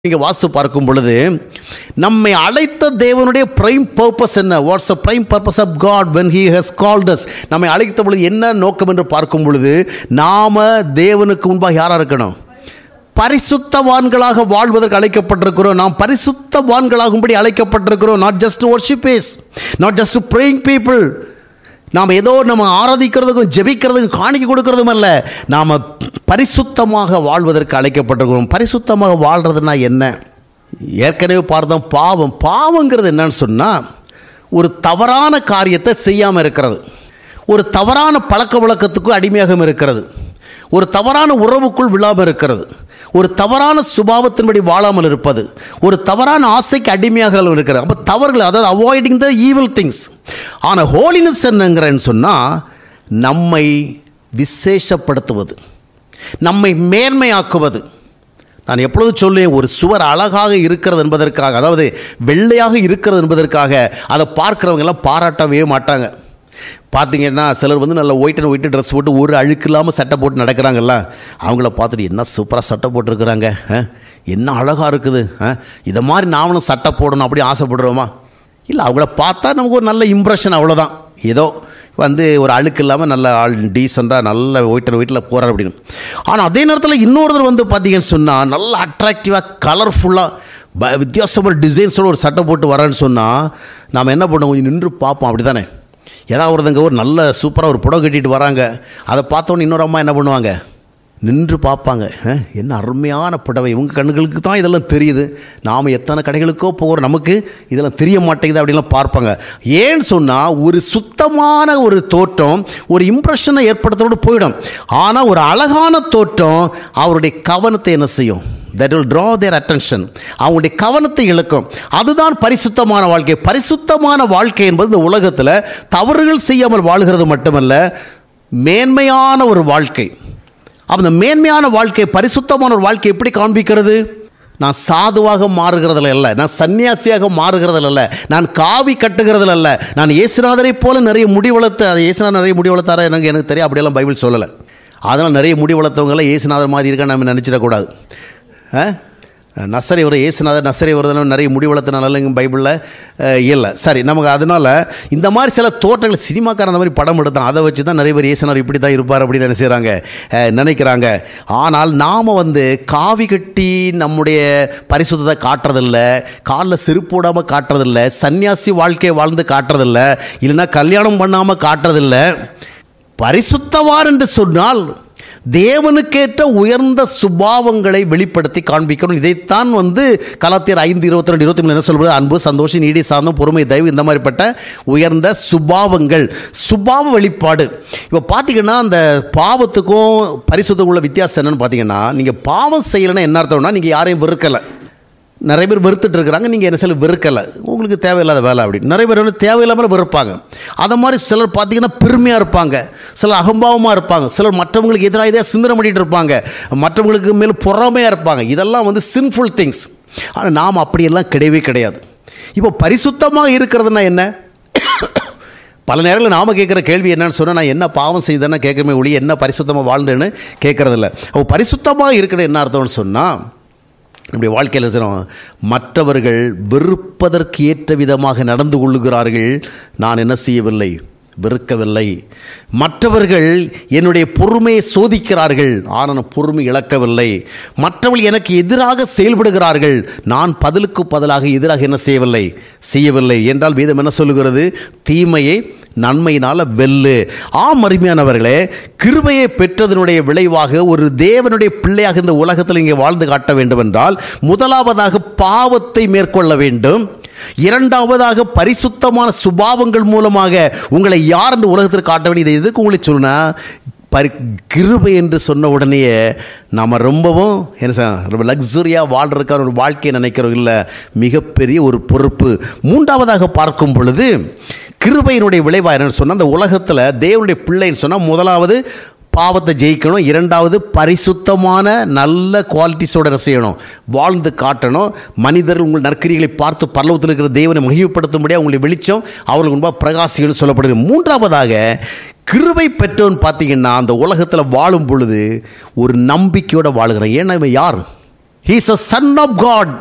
நீங்கள் வாஸ்து பார்க்கும் பொழுது நம்மை அழைத்த தேவனுடைய பிரைம் பர்பஸ் என்ன what's a prime purpose of God when he has called us நம்மை அழைத்த பொழுது என்ன நோக்கம் என்று பார்க்கும் பொழுது நாம தேவனுக்கு முன்பாக யாராக இருக்கணும் பரிசுத்தவான்களாக வாழ்வதற்கு அழைக்கப்பட்டிருக்கிறோம் நாம் பரிசுத்தவான்களாகும்படி அழைக்கப்பட்டிருக்கிறோம் not just worship is not just praying people நாம் ஏதோ நம்ம ஆராதிக்கிறதுக்கும் ஜெபிக்கிறதுக்கும் காணிக்கை கொடுக்கறதும் அல்ல நாம் பரிசுத்தமாக வாழ்வதற்கு அழைக்கப்பட்டிருக்கிறோம் பரிசுத்தமாக வாழ்கிறதுனா என்ன ஏற்கனவே பார்த்தோம் பாவம் பாவங்கிறது என்னன்னு சொன்னால் ஒரு தவறான காரியத்தை செய்யாமல் இருக்கிறது ஒரு தவறான பழக்க வழக்கத்துக்கு அடிமையாக இருக்கிறது ஒரு தவறான உறவுக்குள் விழாமல் இருக்கிறது ஒரு தவறான சுபாவத்தின்படி வாழாமல் இருப்பது ஒரு தவறான ஆசைக்கு அடிமையாக இருக்கிறது அப்போ தவறுகள் அதாவது அவாய்டிங் த ஈவில் திங்ஸ் ஆனால் ஹோலினஸ் என்னங்கிறன்னு சொன்னால் நம்மை விசேஷப்படுத்துவது நம்மை மேன்மையாக்குவது நான் எப்பொழுதும் சொல்லுவேன் ஒரு சுவர் அழகாக இருக்கிறது என்பதற்காக அதாவது வெள்ளையாக இருக்கிறது என்பதற்காக அதை பார்க்குறவங்க எல்லாம் பாராட்டவே மாட்டாங்க பார்த்தீங்கன்னா சிலர் வந்து நல்ல ஒயிட் அண்ட் ஒயிட் ட்ரெஸ் போட்டு ஒரு அழுக்கு இல்லாமல் சட்டை போட்டு நடக்கிறாங்கல்ல அவங்கள பார்த்துட்டு என்ன சூப்பராக சட்டை போட்டிருக்கிறாங்க ஆ? என்ன அழகாக இருக்குது ஆ? இதை மாதிரி நாமளும் சட்டை போடணும் அப்படி ஆசைப்படுறோமா இல்லை அவங்கள பார்த்தா நமக்கு ஒரு நல்ல இம்ப்ரெஷன் அவ்வளோதான் ஏதோ வந்து ஒரு அழுக்கு இல்லாமல் நல்ல ஆள் டீசெண்டாக நல்ல ஒயிட் அண்ட் ஒயிட்டில் போகிறார் அப்படின்னு ஆனால் அதே நேரத்தில் இன்னொருத்தர் வந்து பார்த்தீங்கன்னு சொன்னால் நல்ல அட்ராக்டிவாக கலர்ஃபுல்லாக ப வித்தியாசமான டிசைன்ஸோட ஒரு சட்டை போட்டு வரேன்னு சொன்னால் நாம் என்ன பண்ணுவோம் கொஞ்சம் நின்று பார்ப்போம் அப்படி தானே ஏதாவது ஒருத்தங்க ஒரு நல்ல சூப்பராக ஒரு புடவை கட்டிட்டு வராங்க அதை பார்த்தோன்னே இன்னொரு அம்மா என்ன பண்ணுவாங்க நின்று பார்ப்பாங்க "அஹ், என்ன அருமையான புடவை இவங்க கண்ணுகளுக்கு தான் இதெல்லாம் தெரியுது நாம் எத்தனை கடைகளுக்கோ போகிறோம் நமக்கு இதெல்லாம் தெரிய மாட்டேங்குது அப்படிலாம் பார்ப்பாங்க ஏன்னு சொன்னால் ஒரு சுத்தமான ஒரு தோற்றம் ஒரு இம்ப்ரெஷனை ஏற்படுத்தோடு போயிடும் ஆனால் ஒரு அழகான தோற்றம் அவருடைய கவனத்தை என்ன செய்யும் that will draw their attention அவங்களுடைய கவனத்தை இழக்கும் அதுதான் பரிசுத்தமான வாழ்க்கை பரிசுத்தமான வாழ்க்கை என்பது இந்த உலகத்தில் தவறுகள் செய்யாமல் வாழ்கிறது மட்டுமல்ல மேன்மையான ஒரு வாழ்க்கை அப்ப இந்த மேன்மையான வாழ்க்கை பரிசுத்தமான ஒரு வாழ்க்கை எப்படி காண்பிக்கிறது நான் சாதுவாக மாறுகிறதில் அல்ல நான் சன்னியாசியாக மாறுகிறதில் அல்ல நான் காவி கட்டுகிறதில் அல்ல நான் இயேசுநாதரை போல நிறைய முடி வளர்த்து அது இயேசுநாதர் நிறைய முடி வளர்த்தாரா எனக்கு எனக்கு தெரியும் அப்படியெல்லாம் பைபிள் சொல்லலை அதனால் நிறைய முடி வளர்த்தவங்களாம் இயேசுநாதர் மாதிரி இருக்கான்னு நம்ம நினச்சிடக்கூடாது ஆ? நசரை வர இயேசுநாதர் நசரை வருதுன்னு நிறைய முடி வளர்த்தனால இங்கே பைபிளில் இல்லை சரி நமக்கு அதனால் இந்த மாதிரி சில தோற்றங்கள் சினிமாக்காரன் அந்த மாதிரி படம் எடுத்தான் அதை வச்சு தான் நிறைய பேர் இயேசுனார் இப்படி தான் இருப்பார் அப்படின்னு என்ன செய்கிறாங்க நினைக்கிறாங்க ஆனால் நாம் வந்து காவி கட்டி நம்முடைய பரிசுத்தத்தை காட்டுறதில்ல காலில் செருப்பு போடாமல் காட்டுறதில்ல சன்னியாசி வாழ்க்கையை வாழ்ந்து காட்டுறதில்ல இல்லைன்னா கல்யாணம் பண்ணாமல் காட்டுறதில்ல பரிசுத்தவார் என்று சொன்னால் தேவனுக்கேற்ற உயர்ந்த சுபாவங்களை வெளிப்படுத்தி காண்பிக்கணும் இதைத்தான் வந்து கலாத்தியர் ஐந்து இருபத்தி ரெண்டு இருபத்தி மூணு என்ன சொல்வது அன்பு சந்தோஷம் நீடி சார்ந்தம் பொறுமை தயவு இந்த மாதிரிப்பட்ட உயர்ந்த சுபாவங்கள் சுபாவ வெளிப்பாடு இப்போ பார்த்தீங்கன்னா அந்த பாவத்துக்கும் பரிசுத்தக்கும் உள்ள வித்தியாசம் என்னன்னு பார்த்தீங்கன்னா நீங்கள் பாவம் செய்யலைன்னா என்ன அர்த்தம்னா நீங்கள் யாரையும் வெறுக்கலை நிறைய பேர் வெறுத்துட்டு இருக்கிறாங்க நீங்கள் என்ன சில வெறுக்கலை உங்களுக்கு தேவையில்லாத வேலை அப்படி நிறைய பேர் வந்து தேவையில்லாமல் வெறுப்பாங்க அதை மாதிரி சிலர் பார்த்தீங்கன்னா பெருமையாக இருப்பாங்க சிலர் அகம்பாவமாக இருப்பாங்க சிலர் மற்றவங்களுக்கு எதிராக இதே சிந்தனை பண்ணிட்டு இருப்பாங்க மற்றவங்களுக்கு மேல் பொறாமையாக இருப்பாங்க இதெல்லாம் வந்து சின்ஃபுல் திங்ஸ் ஆனால் நாம் அப்படியெல்லாம் கிடையவே கிடையாது இப்போ பரிசுத்தமாக இருக்கிறதுனா என்ன பல நேரங்களில் நாம் கேட்குற கேள்வி என்னன்னு சொன்னால் நான் என்ன பாவம் செய்தேன்னு கேட்குறமே ஒளி என்ன பரிசுத்தமாக வாழ்ந்தேன்னு கேட்குறதில்ல அப்போ பரிசுத்தமாக இருக்கிற என்ன அர்த்தம்னு சொன்னால் நம்முடைய வாழ்க்கையில் செய்கிறோம் மற்றவர்கள் வெறுப்பதற்கு ஏற்ற விதமாக நடந்து கொள்ளுகிறார்கள் நான் என்ன செய்யவில்லை வெறுக்கவில்லை மற்றவர்கள் என்னுடைய பொறுமையை சோதிக்கிறார்கள் ஆனால் நான் பொறுமை இழக்கவில்லை மற்றவர்கள் எனக்கு எதிராக செயல்படுகிறார்கள் நான் பதிலுக்கு பதிலாக எதிராக என்ன செய்யவில்லை செய்யவில்லை என்றால் வேதம் என்ன சொல்லுகிறது தீமையை நன்மையினால் வெல்லு ஆம் அருமையானவர்களே கிருபையை பெற்றதனுடைய விளைவாக ஒரு தேவனுடைய பிள்ளையாக இந்த உலகத்தில் இங்கே வாழ்ந்து காட்ட வேண்டும் என்றால் முதலாவதாக பாவத்தை மேற்கொள்ள வேண்டும் இரண்டாவதாக பரிசுத்தமான சுபாவங்கள் மூலமாக உங்களை யார் என்று உலகத்தில் காட்ட வேண்டிய இதை எதுக்கு உங்களை சொன்னா பரி கிருபை என்று சொன்ன உடனேயே நாம் ரொம்பவும் என்ன சார் ரொம்ப லக்ஸுரியாக வாழ்றதுக்கான ஒரு வாழ்க்கையை நினைக்கிறோம் இல்லை மிகப்பெரிய ஒரு பொறுப்பு மூன்றாவதாக பார்க்கும் பொழுது கிருபையினுடைய விளைவாக என்னன்னு சொன்னால் அந்த உலகத்தில் தேவனுடைய பிள்ளைன்னு சொன்னால் முதலாவது பாவத்தை ஜெயிக்கணும் இரண்டாவது பரிசுத்தமான நல்ல குவாலிட்டிஸோட என்ன செய்யணும் வாழ்ந்து காட்டணும் மனிதர்கள் உங்கள் நற்கிரிகளை பார்த்து பரலவத்தில் இருக்கிற தேவனை மகிழ்வுப்படுத்தும்படியாக உங்களுடைய வெளிச்சம் அவர்களுக்கு முன்பாக பிரகாசிகள் சொல்லப்படுது மூன்றாவதாக கிருபை பெற்றவன் பார்த்தீங்கன்னா அந்த உலகத்தில் வாழும் பொழுது ஒரு நம்பிக்கையோடு வாழுகிறான் ஏன்னா இவன் யார் he's a son of God